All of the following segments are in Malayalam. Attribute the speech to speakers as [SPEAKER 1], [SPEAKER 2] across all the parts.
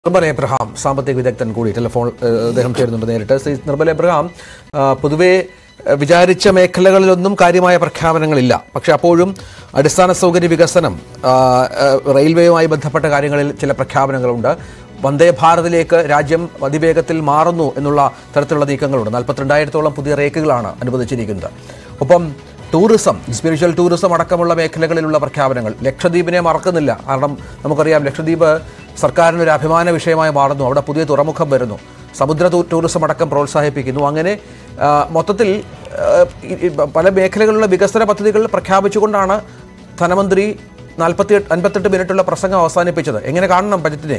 [SPEAKER 1] നിർമ്മല എബ്രഹാം സാമ്പത്തിക വിദഗ്ധൻ കൂടി ടെലിഫോൺ ഏഹ്, അദ്ദേഹം ചേരുന്നുണ്ട് നേരിട്ട് ശ്രീ നിർമ്മല എബ്രഹാം ആ, പൊതുവെ ഏഹ്, വിചാരിച്ച മേഖലകളിലൊന്നും കാര്യമായ പ്രഖ്യാപനങ്ങളില്ല പക്ഷെ അപ്പോഴും അടിസ്ഥാന സൗകര്യ വികസനം ആ, ഏഹ്, റെയിൽവേയുമായി ബന്ധപ്പെട്ട കാര്യങ്ങളിൽ ചില പ്രഖ്യാപനങ്ങളുണ്ട് വന്ദേ ഭാരതിലേക്ക് രാജ്യം അതിവേഗത്തിൽ മാറുന്നു എന്നുള്ള തരത്തിലുള്ള നീക്കങ്ങളുണ്ട് നാൽപ്പത്തിരണ്ടായിരത്തോളം പുതിയ റേക്കുകളാണ് അനുവദിച്ചിരിക്കുന്നത് ഒപ്പം ടൂറിസം സ്പിരിച്വൽ ടൂറിസം അടക്കമുള്ള മേഖലകളിലുള്ള പ്രഖ്യാപനങ്ങൾ ലക്ഷദ്വീപിനെ മറക്കുന്നില്ല കാരണം നമുക്കറിയാം ലക്ഷദ്വീപ് സർക്കാരിന് ഒരു അഭിമാന വിഷയമായി മാറുന്നു അവിടെ പുതിയ തുറമുഖം വരുന്നു സമുദ്ര ടൂ- ടൂറിസം അടക്കം പ്രോത്സാഹിപ്പിക്കുന്നു അങ്ങനെ ആ, മൊത്തത്തിൽ ആ, ഈ- ഈ പല മേഖലകളിലുള്ള വികസന പദ്ധതികൾ പ്രഖ്യാപിച്ചുകൊണ്ടാണ് ധനമന്ത്രി നാൽപ്പത്തി അൻപത്തെട്ട് മിനിറ്റുള്ള പ്രസംഗം അവസാനിപ്പിച്ചത് എങ്ങനെ കാണണം ബജറ്റിനെ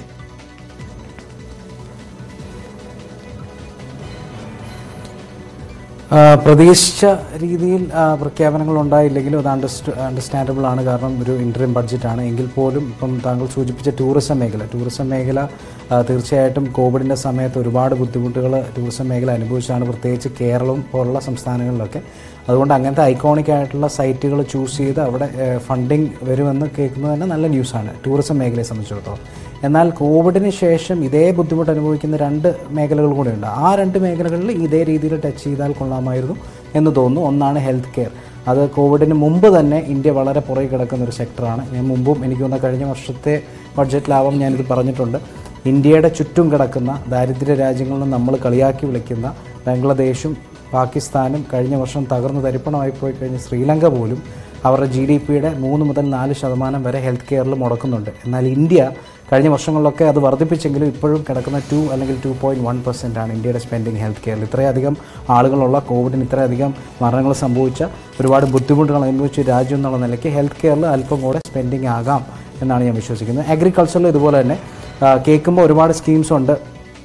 [SPEAKER 2] ആ, പ്രതീക്ഷിച്ച രീതിയിൽ ആ, പ്രഖ്യാപനങ്ങൾ ഉണ്ടായില്ലെങ്കിലും അത് അണ്ടർസ്റ്റ് അണ്ടർസ്റ്റാൻഡബിൾ ആണ് കാരണം ഒരു ഇൻട്രീം ബഡ്ജറ്റാണ് എങ്കിൽ പോലും ഇപ്പം താങ്കൾ സൂചിപ്പിച്ച ടൂറിസം മേഖല ടൂറിസം മേഖല ആ, തീർച്ചയായിട്ടും കോവിഡിൻ്റെ സമയത്ത് ഒരുപാട് ബുദ്ധിമുട്ടുകൾ ടൂറിസം മേഖല അനുഭവിച്ചാണ് പ്രത്യേകിച്ച് കേരളവും പോലുള്ള സംസ്ഥാനങ്ങളിലൊക്കെ അതുകൊണ്ട് അങ്ങനത്തെ ഐക്കോണിക് ആയിട്ടുള്ള സൈറ്റുകൾ ചൂസ് ചെയ്ത് അവിടെ ഫണ്ടിങ് വരുമെന്ന് കേൾക്കുന്നത് തന്നെ നല്ല ന്യൂസാണ് ടൂറിസം മേഖലയെ സംബന്ധിച്ചിടത്തോളം എന്നാൽ കോവിഡിന് ശേഷം ഇതേ ബുദ്ധിമുട്ട് അനുഭവിക്കുന്ന രണ്ട് മേഖലകൾ കൂടെയുണ്ട് ആ രണ്ട് മേഖലകളിൽ ഇതേ രീതിയിൽ ടച്ച് ചെയ്താൽ കൊള്ളാമായിരുന്നു എന്ന് തോന്നുന്നു ഒന്നാണ് ഹെൽത്ത് കെയർ അത് കോവിഡിന് മുമ്പ് തന്നെ ഇന്ത്യ വളരെ പുറകെ കിടക്കുന്ന ഒരു സെക്ടറാണ് ഞാൻ മുമ്പും എനിക്ക് തോന്നുന്ന കഴിഞ്ഞ വർഷത്തെ ബഡ്ജറ്റിലാവും ഞാനിത് പറഞ്ഞിട്ടുണ്ട് ഇന്ത്യയുടെ ചുറ്റും കിടക്കുന്ന ദാരിദ്ര്യ രാജ്യങ്ങളിൽ നിന്ന് നമ്മൾ കളിയാക്കി വിളിക്കുന്ന ബംഗ്ലാദേശും പാകിസ്ഥാനും കഴിഞ്ഞ വർഷം തകർന്ന് തരിപ്പണമായി പോയി കഴിഞ്ഞ ശ്രീലങ്ക പോലും അവരുടെ ജി ഡി പിയുടെ മൂന്ന് മുതൽ നാല് ശതമാനം വരെ ഹെൽത്ത് കെയറിൽ മുടക്കുന്നുണ്ട് എന്നാൽ ഇന്ത്യ കഴിഞ്ഞ വർഷങ്ങളിലൊക്കെ അത് വർദ്ധിപ്പിച്ചെങ്കിലും ഇപ്പോഴും കിടക്കുന്ന ടു അല്ലെങ്കിൽ ടു പോയിൻറ്റ് വൺ പെർസെൻ്റ് ആണ് ഇന്ത്യയുടെ സ്പെൻഡിങ് ഹെൽത്ത് കെയറിൽ ഇത്രയധികം ആളുകളുള്ള കോവിഡിന് ഇത്രയധികം മരണങ്ങൾ സംഭവിച്ച ഒരുപാട് ബുദ്ധിമുട്ടുകൾ അനുഭവിച്ച രാജ്യം എന്നുള്ള നിലയ്ക്ക് ഹെൽത്ത് കെയറിൽ അല്പം കൂടെ സ്പെൻഡിങ് ആകാം എന്നാണ് ഞാൻ വിശ്വസിക്കുന്നത് അഗ്രികൾച്ചറിൽ ഇതുപോലെ തന്നെ ആ, കേൾക്കുമ്പോൾ ഒരുപാട് സ്കീംസ് ഉണ്ട്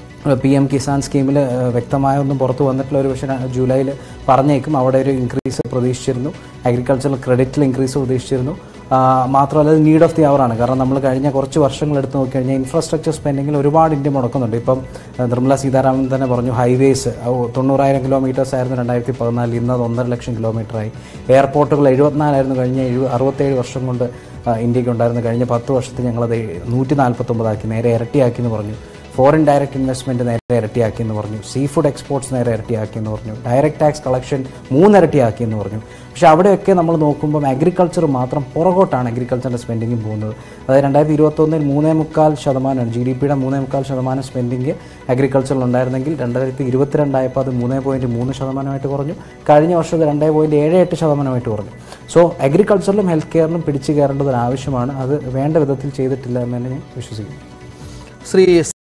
[SPEAKER 2] പി എം കിസാൻ സ്കീമിൽ വ്യക്തമായ ഒന്നും പുറത്ത് വന്നിട്ടില്ല ഒരു പക്ഷേ ജൂലൈയിൽ പറഞ്ഞേക്കും അവിടെ ഒരു ഇൻക്രീസ് പ്രതീക്ഷിച്ചിരുന്നു അഗ്രികൾച്ചറൽ ക്രെഡിറ്റിൽ ഇൻക്രീസ് പ്രതീക്ഷിച്ചിരുന്നു ആ, മാത്രമല്ല അത് നീഡ് ഓഫ് ദി അവർ ആണ് കാരണം നമ്മൾ കഴിഞ്ഞ കുറച്ച് വർഷങ്ങൾ എടുത്ത് നോക്കിക്കഴിഞ്ഞാൽ ഇൻഫ്രാസ്ട്രക്ചർ സ്പെൻഡിങ്ങിൽ ഒരുപാട് ഇന്ത്യ മുടക്കുന്നുണ്ട് ഇപ്പം ആ, നിർമ്മല സീതാരാമൻ തന്നെ പറഞ്ഞു ഹൈവേസ് തൊണ്ണൂറായിരം കിലോമീറ്റേഴ്സ് ആയിരുന്നു രണ്ടായിരത്തി പതിനാലിൽ ഇന്ന് അത് ഒന്നര ലക്ഷം കിലോമീറ്ററായി എയർപോർട്ടുകൾ എഴുപത്തിനാലായിരുന്നു കഴിഞ്ഞ എഴുപ അറുപത്തേഴ് വർഷം കൊണ്ട് ആ, ഇന്ത്യക്ക് ഉണ്ടായിരുന്നു കഴിഞ്ഞ പത്ത് വർഷത്തിൽ ഞങ്ങളത് നൂറ്റി നാൽപ്പത്തൊമ്പതാക്കി നേരെ ഇരട്ടിയാക്കി എന്ന് പറഞ്ഞു ഫോറിൻ ഡയറക്റ്റ് ഇൻവെസ്റ്റ്മെന്റ് നേരെ ഇരട്ടിയാക്കി എന്ന് പറഞ്ഞു സീ ഫുഡ് എക്സ്പോർട്സ് നേരെ ഇരട്ടിയാക്കി എന്ന് പറഞ്ഞു ഡയറക്റ്റ് ടാക്സ് കളക്ഷൻ മൂന്നിരട്ടിയാക്കി എന്ന് പറഞ്ഞു പക്ഷേ അവിടെയൊക്കെ നമ്മൾ നോക്കുമ്പോൾ അഗ്രികൾച്ചർ മാത്രം പുറകോട്ടാണ് അഗ്രികൾച്ചറിൻ്റെ സ്പെൻഡിങ് പോകുന്നത് അതായത് രണ്ടായിരത്തി ഇരുപത്തൊന്നിൽ മൂന്നേ മുക്കാൽ ശതമാനമാണ് ജി ഡി പിയുടെ മൂന്നേ മുക്കാൽ ശതമാനം സ്പെൻഡിങ് അഗ്രികൾച്ചറിൽ ഉണ്ടായിരുന്നെങ്കിൽ രണ്ടായിരത്തി ഇരുപത്തിരണ്ടായപ്പോൾ അത് മൂന്നേ പോയിൻറ്റ് മൂന്ന് ശതമാനമായിട്ട് കുറഞ്ഞു കഴിഞ്ഞ വർഷം അത് രണ്ടേ പോയിൻറ്റ് ഏഴ് എട്ട് ശതമാനമായിട്ട് കുറഞ്ഞു സോ അഗ്രികൾച്ചറിലും ഹെൽത്ത് കെയറിലും പിടിച്ചു കയറേണ്ടത് ഒരു ആവശ്യമാണ് അത് വേണ്ട വിധത്തിൽ ചെയ്തിട്ടില്ല എന്ന് തന്നെ ഞാൻ വിശ്വസിക്കുന്നു
[SPEAKER 1] ശ്രീ